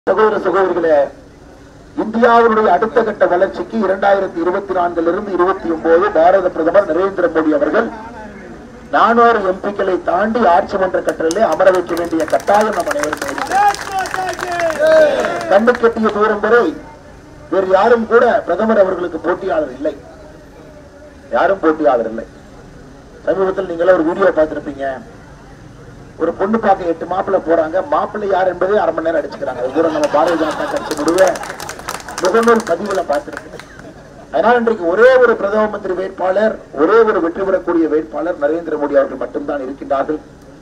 சகோதர சகோதரிகளே இந்தியாவினுடைய அடுத்த கட்ட வளர்ச்சிக்கு இரண்டாயிரத்தி இருபத்தி நான்கிலிருந்து இருபத்தி ஒன்பது பாரத பிரதமர் நரேந்திர மோடி அவர்கள் நானூறு எம்பிக்களை தாண்டி ஆட்சி மன்ற கட்டளிலே அமர வைக்க வேண்டிய கட்டாயம் நம் அனைவருக்கும் இருக்கிறது. கண்ணு கட்டிய தூரம் வரை வேறு யாரும் கூட பிரதமர் அவர்களுக்கு போட்டியாளர் இல்லை யாரும் போட்டியாளர் இல்லை சமீபத்தில் நீங்களே ஒரு வீடியோ பார்த்திருப்பீங்க ஒரு பொண்ணு பார்க்க எட்டு மாப்பிள்ளை போறாங்க மாப்பிள்ளை யார் என்பதே அரை மணி நேரம் அடிச்சுக்கிறாங்க அது கூட நம்ம பாரதிய ஜனதா கட்சி முடிவு முகநூல் பதிவுல பார்த்திருக்கு அதனால் இன்றைக்கு ஒரே ஒரு பிரதம மந்திரி வேட்பாளர் ஒரே ஒரு வெற்றி பெறக்கூடிய வேட்பாளர் நரேந்திர மோடி அவர்கள் மட்டும்தான் இருக்கின்றார்கள்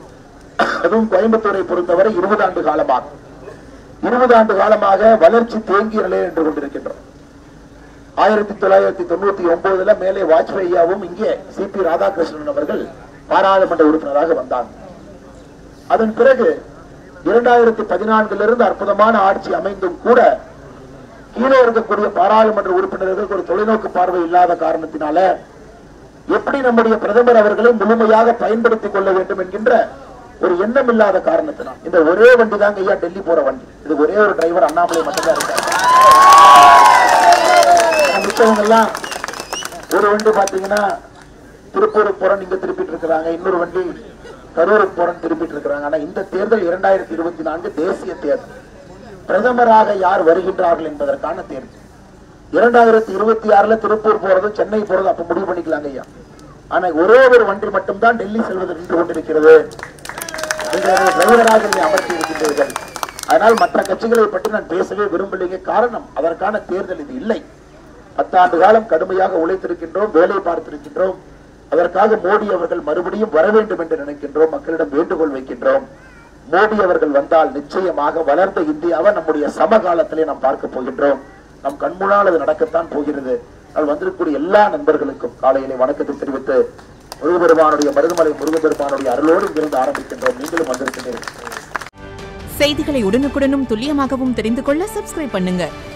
அதுவும் கோயம்புத்தூரை பொறுத்தவரை இருபது ஆண்டு காலமாக இருபது ஆண்டு காலமாக வளர்ச்சி தேங்கிய நிலையில் நின்று கொண்டிருக்கின்றோம் ஆயிரத்தி தொள்ளாயிரத்தி தொண்ணூத்தி ஒன்பதுல மேலே வாஜ்பேயியாவும் இங்கே சி பி ராதாகிருஷ்ணன் அவர்கள் பாராளுமன்ற உறுப்பினராக வந்தாங்க அதன் பிறகு இரண்டாயிரத்தி பதினான்கிலிருந்து அற்புதமான ஆட்சி அமைந்தும் கூட கீழே இருக்கக்கூடிய பாராளுமன்ற உறுப்பினர்களுக்கு ஒரு தொலைநோக்கு பார்வை இல்லாத காரணத்தினால எப்படி நம்முடைய பிரதமர் அவர்களை முழுமையாக பயன்படுத்திக் கொள்ள வேண்டும் என்கின்ற ஒரு எண்ணம் இல்லாத காரணத்தினால் இந்த ஒரே வண்டி தாங்க ஐயா டெல்லி போற வண்டி இது ஒரே ஒரு டிரைவர் அண்ணாமலை மட்டும்தான் இருக்காரு மிச்சவங்க எல்லாம் ஒரு வண்டி பாத்தீங்கன்னா திருப்பூருக்கு போறோம் இங்க திருப்பிட்டு இருக்கிறாங்க இன்னொரு வண்டி கரூருக்கு போறோம் திருப்பிட்டு இருக்கிறாங்க ஆனா இந்த தேர்தல் இரண்டாயிரத்தி இருபத்தி நான்கு தேசிய தேர்தல் பிரதமராக யார் வருகின்றார்கள் என்பதற்கான தேர்தல் இரண்டாயிரத்தி இருபத்தி ஆறுல திருப்பூர் போறதும் சென்னை போறதும் அப்ப முடிவு பண்ணிக்கலாங்க ஐயா ஆனா ஒரே ஒரு வண்டி மட்டும்தான் டெல்லி செல்வது நின்று கொண்டிருக்கிறது நீங்கள் அதை டிரைவராக என்னை அமர்த்தி இருக்கின்றீர்கள் அதனால் மற்ற கட்சிகளை பற்றி நான் பேசவே விரும்பலைங்க காரணம் அதற்கான தேர்தல் இது இல்லை பத்தாண்டு காலம் கடுமையாக உழைத்திருக்கின்றோம் வேலை பார்த்திருக்கின்றோம் அதற்காக மோடி அவர்கள் மறுபடியும் வர வேண்டும் என்று நினைக்கின்றோம் மக்களிடம் வேண்டுகோள் வைக்கின்றோம் மோடி அவர்கள் வந்தால் நிச்சயமாக வளர்ந்த இந்தியாவை நம்முடைய சமகாலத்திலே நாம் பார்க்க போகின்றோம் நம் கண்முன்னால் அது நடக்கத்தான் போகிறது அது வந்திருக்கக்கூடிய எல்லா நண்பர்களுக்கும் காலையிலே வணக்கத்தை தெரிவித்து முருகபெருமானுடைய மருதுமலை முருகபெருமானுடைய அருளோடு இங்கிருந்து ஆரம்பிக்கின்றோம் நீங்களும் வந்திருக்கின்றீர்கள் செய்திகளை உடனுக்குடனும் துல்லியமாகவும் தெரிந்து கொள்ள சப்ஸ்கிரைப் பண்ணுங்க